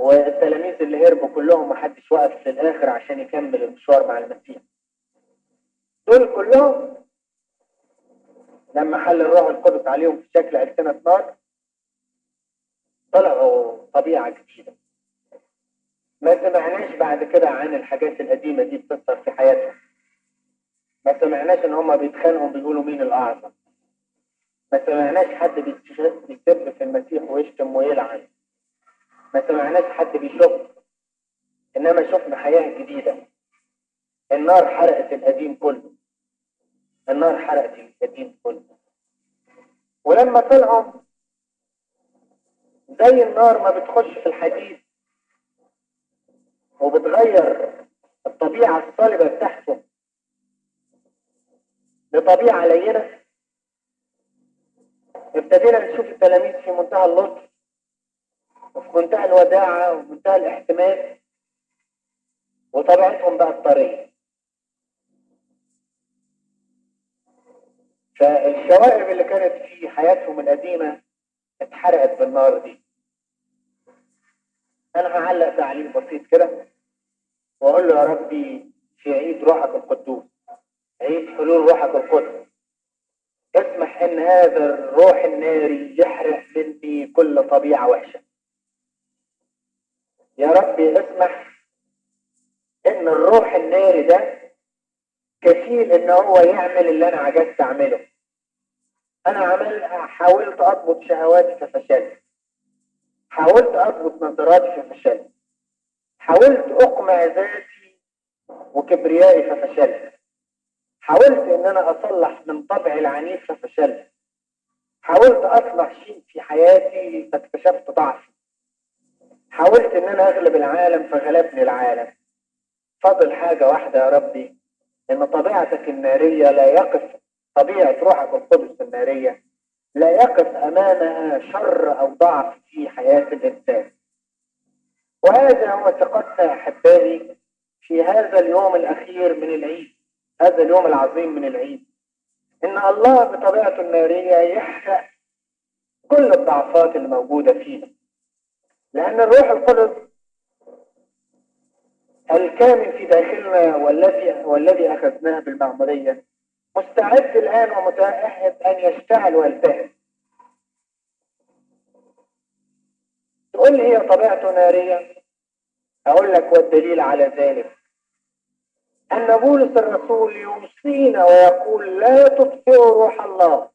والتلاميذ اللي هربوا كلهم محدش وقف للآخر عشان يكمل المشوار مع المسيح دول كلهم لما حل الروح القدس عليهم في شكل ألسنة نار طلعوا طبيعة جديدة ما سمعناش بعد كده عن الحاجات القديمة دي بتظهر في حياتهم ما سمعناش ان هما بيتخانقوا بيقولوا مين الأعظم ما سمعناش حد بيسب في المسيح ويشتم ويلعن ما سمعناش حد بيشك انما شفنا حياة جديدة النار حرقت القديم كله النار حرقت القديم كله ولما طلعوا زي النار ما بتخش في الحديد وبتغير الطبيعة الصلبة بتاعته لطبيعة لينة ابتدينا نشوف التلاميذ في منتهى اللطف وفي منتهى الوداعة ومنتهى الاحتمال وطبيعتهم بقت طرية فالشوائب اللي كانت في حياتهم القديمة اتحرقت بالنار دي انا هعلق تعليق بسيط كده واقول له يا ربي في عيد روحك القدوس عيد حلول روحك القدس اسمح ان هذا الروح الناري يحرق مني كل طبيعة وحشة يا ربي اسمح ان الروح الناري ده كفيل ان هو يعمل اللي انا عجزت اعمله انا عمل حاولت اضبط شهواتي ففشلت حاولت اضبط نظراتي ففشلت حاولت اقمع ذاتي وكبريائي ففشلت حاولت ان انا اصلح من طبعي العنيف ففشلت حاولت اصلح شيء في حياتي فاكتشفت ضعفي حاولت ان انا اغلب العالم فغلبني العالم فضل حاجة واحدة يا ربي ان طبيعتك النارية لا يقف طبيعة روحك القدس النارية لا يقف امامها شر او ضعف في حياة الانسان وهذا هو ثقتنا احبائي في هذا اليوم الاخير من العيد هذا اليوم العظيم من العيد ان الله بطبيعته النارية يحرق كل الضعفات اللي موجودة فينا لان الروح القدس الكامن في داخلنا والذي والذي اخذناه بالمعموديه مستعد الان ومتاهب ان يشتعل ويلتهب تقول لي هي طبيعته ناريه اقول لك والدليل على ذلك ان بولس الرسول يوصينا ويقول لا تطفئوا روح الله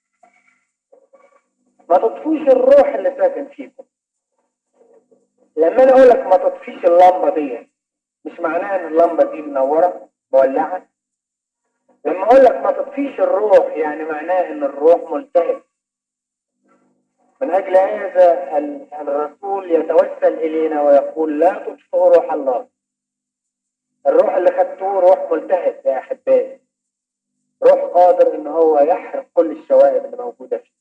ما تطفوش الروح اللي ساكن فيكم لما انا اقول لك ما تطفيش اللمبه دي مش معناها ان اللمبه دي منوره مولعه لما اقول لك ما تطفيش الروح يعني معناه ان الروح ملتهب من اجل هذا الرسول يتوسل الينا ويقول لا تطفئوا روح الله الروح اللي خدتوه روح ملتهب يا احبائي روح قادر ان هو يحرق كل الشوائب اللي موجوده فيه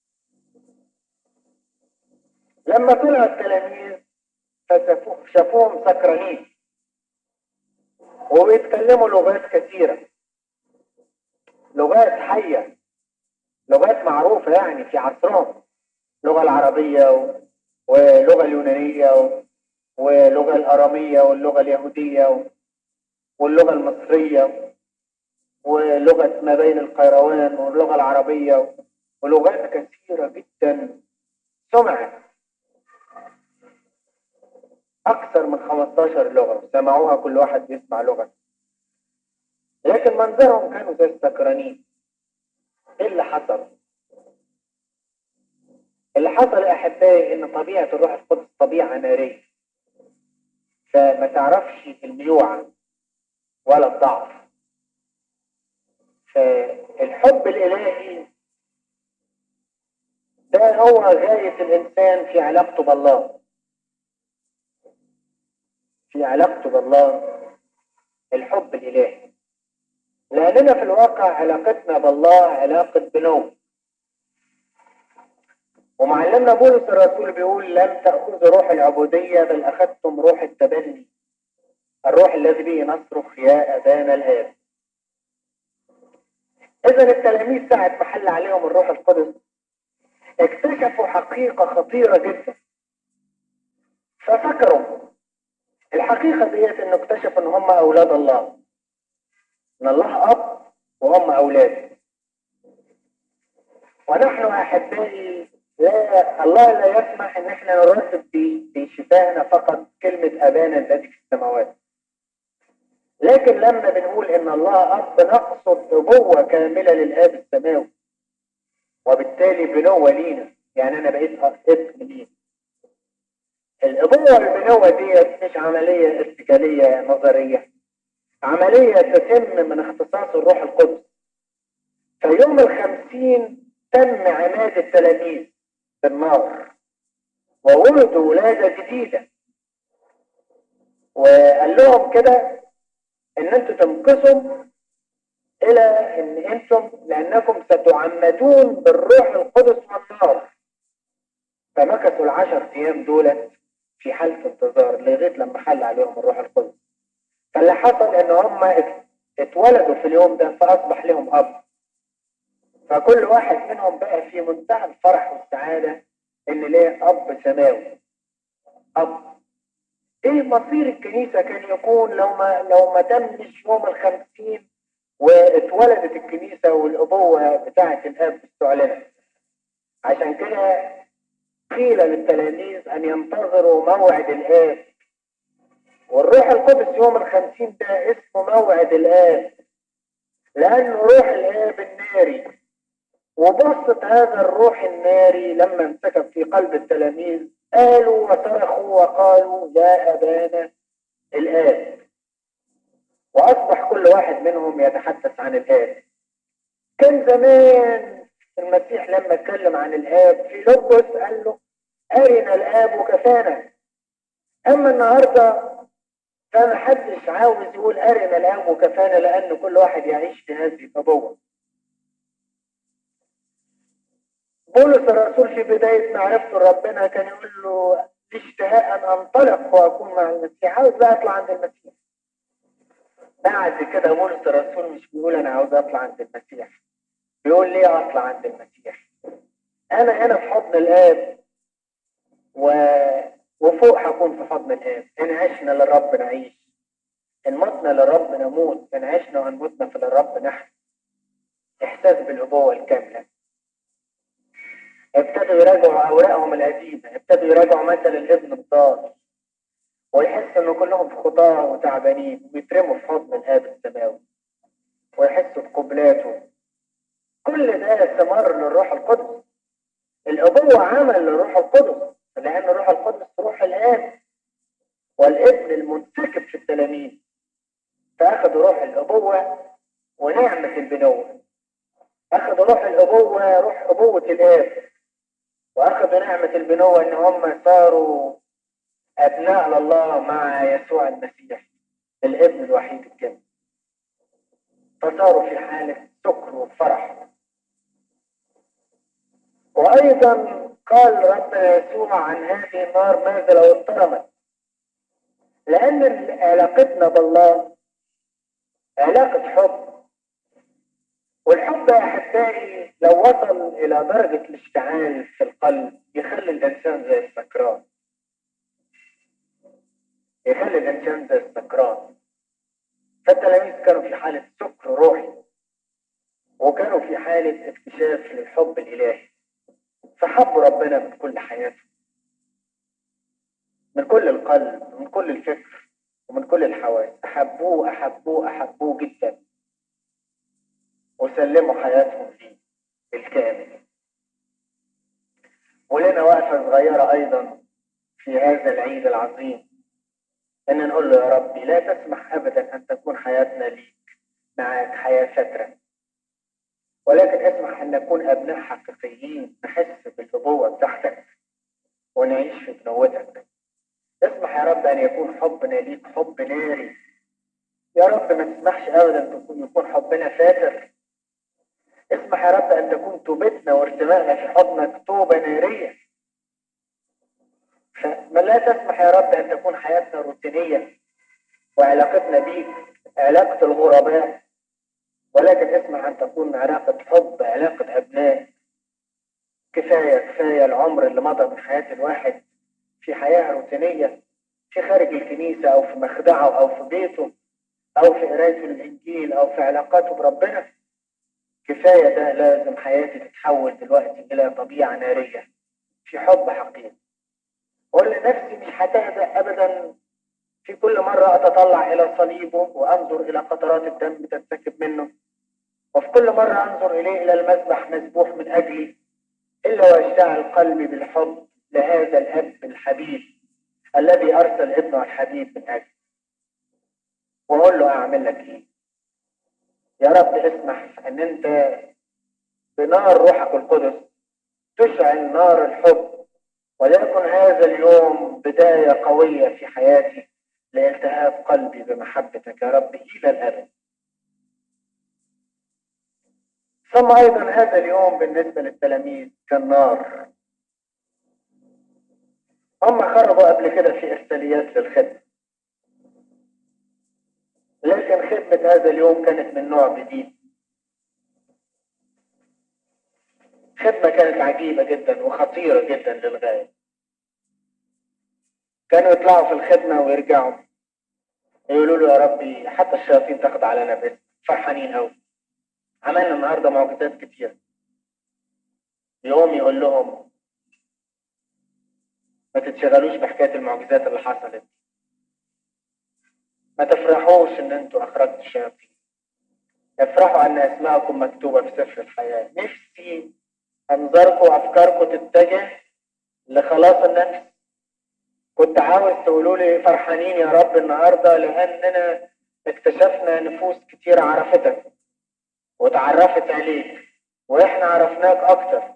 لما طلع التلاميذ فشافوهم سكرانين وبيتكلموا لغات كثيرة لغات حية لغات معروفة يعني في عصرهم اللغة العربية واللغة اليونانية واللغة الأرامية واللغة اليهودية واللغة المصرية ولغة ما بين القيروان واللغة العربية ولغات كثيرة جدا سمعت أكثر من 15 لغة سمعوها كل واحد يسمع لغة لكن منظرهم كانوا زي السكرانين إيه اللي حصل؟ اللي حصل يا أحبائي إن طبيعة الروح القدس طبيعة نارية فما تعرفش الميوعة ولا الضعف فالحب الإلهي ده هو غاية الإنسان في علاقته بالله في علاقته بالله الحب الإلهي لأننا في الواقع علاقتنا بالله علاقة بنوم ومعلمنا بولس الرسول بيقول لم تأخذوا روح العبودية بل أخذتم روح التبني الروح الذي به نصرخ يا أبانا الآب إذا التلاميذ ساعة ما حل عليهم الروح القدس اكتشفوا حقيقة خطيرة جدا ففكروا الحقيقة ديت انه اكتشفوا ان هم اولاد الله ان الله اب وهم اولاد ونحن احبائي لا الله لا يسمح ان احنا نرتب بشفاهنا فقط كلمة ابانا الذي في السماوات لكن لما بنقول ان الله اب نقصد ابوة كاملة للاب السماوي وبالتالي بنوة لينا يعني انا بقيت ابن لينا الابوة والبنوة دي مش عملية ارتجالية نظرية عملية تتم من اختصاص الروح القدس في يوم الخمسين تم عماد التلاميذ بالنار وولدوا ولادة جديدة وقال لهم كده ان انتم تمكثوا الى ان انتم لانكم ستعمدون بالروح القدس والنار فمكثوا العشر ايام دولت في حالة انتظار لغاية لما حل عليهم الروح القدس فاللي حصل ان هم اتولدوا في اليوم ده فاصبح لهم اب فكل واحد منهم بقى في منتهى الفرح والسعادة ان ليه اب سماوي اب ايه مصير الكنيسة كان يكون لو ما لو ما تمش يوم الخمسين واتولدت الكنيسة والابوة بتاعة الاب استعلنت عشان كده قيل للتلاميذ ان ينتظروا موعد الاب والروح القدس يوم الخمسين ده اسمه موعد الاب لانه روح الاب الناري وبسط هذا الروح الناري لما انسكب في قلب التلاميذ قالوا وصرخوا وقالوا يا أبانا الآب وأصبح كل واحد منهم يتحدث عن الآب كان زمان المسيح لما اتكلم عن الآب في لبس قال له أرنا الآب وكفانا أما النهاردة فما حدش عاوز يقول أرنا الآب وكفانا لأن كل واحد يعيش في هذه الأبوة بولس الرسول في بداية معرفته لربنا كان يقول له اشتهاء أن أنطلق وأكون مع المسيح عاوز بقى أطلع عند المسيح بعد كده بولس الرسول مش بيقول أنا عاوز أطلع عند المسيح بيقول ليه أطلع عند المسيح أنا هنا في حضن الآب و... وفوق هكون في حضن الآب إن عشنا للرب نعيش إن متنا للرب نموت إن عشنا وإن متنا فللرب نحن إحساس بالأبوة الكاملة ابتدوا يراجعوا أوراقهم القديمة ابتدوا يراجعوا مثل الابن الضال ويحس إن كلهم في خطاة وتعبانين ويترموا في حضن الآب السماوي ويحسوا بقبلاته كل ده ثمار للروح القدس الأبوة عمل للروح القدس لأن الروح القدس روح الآب والابن المنسكب في التلاميذ فأخذوا روح الأبوة ونعمة البنوة أخذوا روح الأبوة روح أبوة الآب وأخذوا نعمة البنوة إن هم صاروا أبناء لله مع يسوع المسيح الابن الوحيد الكامل فصاروا في حالة سكر وفرح وأيضا قال ربنا يسوع عن هذه النار ماذا لو اضطرمت لأن علاقتنا بالله علاقة حب والحب يا أحبائي لو وصل إلى درجة الاشتعال في القلب يخلي الإنسان زي السكران يخلي الإنسان زي السكران فالتلاميذ كانوا في حالة سكر روحي وكانوا في حالة اكتشاف للحب الإلهي فحبوا ربنا من كل حياتهم من كل القلب من كل الفكر ومن كل الحواس أحبوه أحبوه أحبوه جدا وسلموا حياتهم فيه بالكامل ولنا وقفة صغيرة أيضا في هذا العيد العظيم أن نقول له يا ربي لا تسمح أبدا أن تكون حياتنا ليك معك حياة سترة ولكن اسمح أن نكون أبناء حقيقيين نحس بالأبوة بتاعتك ونعيش في بنوتك اسمح يا رب أن يكون حبنا ليك حب ناري يا رب ما تسمحش أبدا يكون حبنا فاتر اسمح يا رب أن تكون توبتنا وارتمائنا في حضنك توبة نارية فما لا تسمح يا رب أن تكون حياتنا روتينية وعلاقتنا بيك علاقة الغرباء ولكن اسمح أن تكون علاقة حب علاقة أبناء كفاية كفاية العمر اللي مضى من حياة الواحد في حياة روتينية في خارج الكنيسة أو في مخدعه أو في بيته أو في قرايته للإنجيل أو في علاقاته بربنا كفاية ده لازم حياتي تتحول دلوقتي إلى طبيعة نارية في حب حقيقي قول لنفسي مش هتهدأ أبدا في كل مرة أتطلع إلى صليبه وأنظر إلى قطرات الدم تنسكب منه وفي كل مرة أنظر إليه إلى المذبح مذبوح من أجلي إلا ويشتعل قلبي بالحب لهذا الأب الحبيب الذي أرسل ابنه الحبيب من أجلي وأقول له أعمل لك إيه يا رب اسمح أن أنت بنار روحك القدس تشعل نار الحب وليكن هذا اليوم بداية قوية في حياتي لالتهاب قلبي بمحبتك يا رب إلى الأبد ثم أيضا هذا اليوم بالنسبة للتلاميذ كان نار هم خرجوا قبل كده في إرساليات للخدمة لكن خدمة هذا اليوم كانت من نوع جديد خدمة كانت عجيبة جدا وخطيرة جدا للغاية كانوا يطلعوا في الخدمة ويرجعوا يقولوا له يا ربي حتى الشياطين تاخد علينا بس فرحانين قوي عملنا النهارده معجزات كتير يقوم يقول لهم ما تتشغلوش بحكايه المعجزات اللي حصلت ما تفرحوش ان انتوا اخرجتوا الشياطين افرحوا ان اسماءكم مكتوبه في سفر الحياه نفسي انظاركم وافكاركم تتجه لخلاص النفس كنت عاوز تقولوا لي فرحانين يا رب النهارده لاننا اكتشفنا نفوس كتير عرفتك وتعرفت عليك واحنا عرفناك اكتر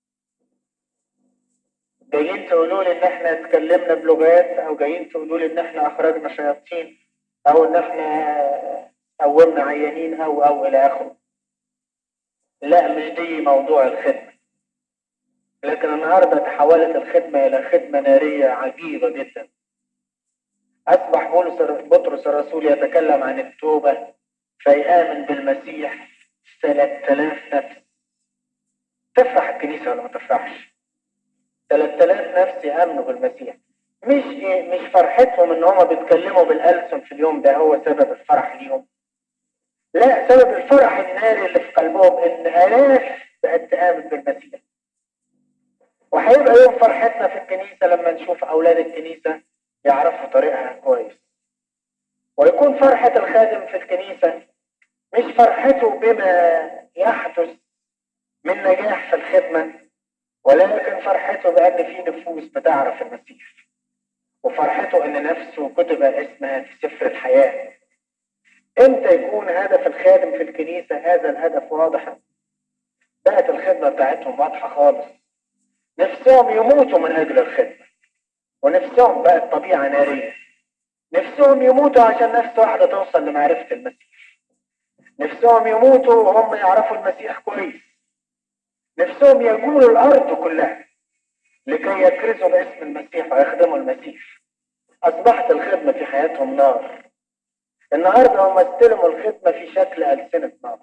جايين تقولوا لي ان احنا اتكلمنا بلغات او جايين تقولوا لي ان احنا اخرجنا شياطين او ان احنا قومنا عيانين او او الى اخره لا مش دي موضوع الخدمه لكن النهارده تحولت الخدمه الى خدمه ناريه عجيبه جدا اصبح بولس بطرس الرسول يتكلم عن التوبه فيامن بالمسيح 3000 نفس تفرح الكنيسه ولا ما تفرحش 3000 نفس يامنوا بالمسيح مش مش فرحتهم ان هم بيتكلموا بالالسن في اليوم ده هو سبب الفرح ليهم لا سبب الفرح الناري اللي في قلبهم ان الاف بقت تامن بالمسيح وهيبقى يوم فرحتنا في الكنيسه لما نشوف اولاد الكنيسه يعرفوا طريقها كويس ويكون فرحه الخادم في الكنيسه مش فرحته بما يحدث من نجاح في الخدمه ولكن فرحته بان في نفوس بتعرف المسيح وفرحته ان نفسه كتب اسمها في سفر الحياه امتى يكون هدف الخادم في الكنيسه هذا الهدف واضحا بقت الخدمه بتاعتهم واضحه خالص نفسهم يموتوا من اجل الخدمه ونفسهم بقت طبيعه ناريه نفسهم يموتوا عشان نفس واحده توصل لمعرفه المسيح نفسهم يموتوا وهم يعرفوا المسيح كويس نفسهم يجولوا الارض كلها لكي يكرزوا باسم المسيح ويخدموا المسيح اصبحت الخدمه في حياتهم نار النهارده هم استلموا الخدمه في شكل السنه نار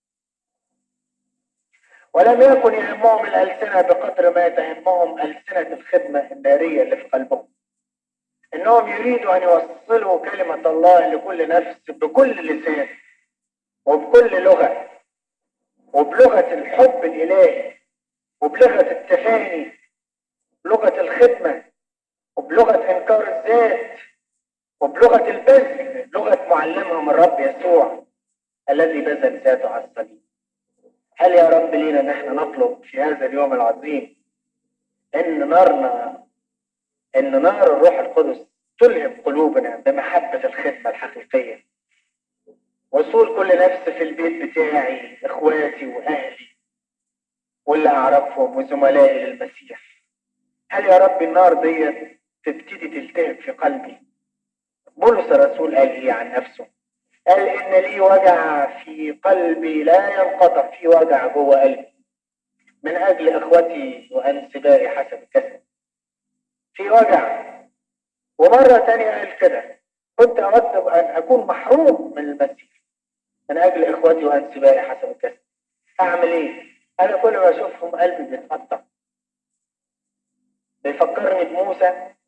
ولم يكن يهمهم الالسنه بقدر ما تهمهم السنه الخدمه الناريه اللي في قلبهم انهم يريدوا ان يوصلوا كلمه الله لكل نفس بكل لسان وبكل لغه وبلغه الحب الالهي وبلغه التفاني بلغه الخدمه وبلغه انكار الذات وبلغه البذل لغه معلمهم الرب يسوع الذي بذل ذاته على الصليب هل يا رب لينا نحن نطلب في هذا اليوم العظيم ان نارنا ان نار الروح القدس تلهم قلوبنا بمحبة الخدمة الحقيقية وصول كل نفس في البيت بتاعي اخواتي واهلي واللي اعرفهم وزملائي للمسيح هل يا رب النار دي تبتدي تلتهب في قلبي بولس الرسول قال ايه عن نفسه قال ان لي وجع في قلبي لا ينقطع في وجع جوه قلبي من اجل اخوتي وانسبائي حسب الكسب في وجع ومرة تانية قال كده كنت أود أن أكون محروم من المسيح من أجل إخوتي وأنسبائي حسب الكسب أعمل إيه؟ أنا كل ما أشوفهم قلبي بيتقطع بيفكرني بموسى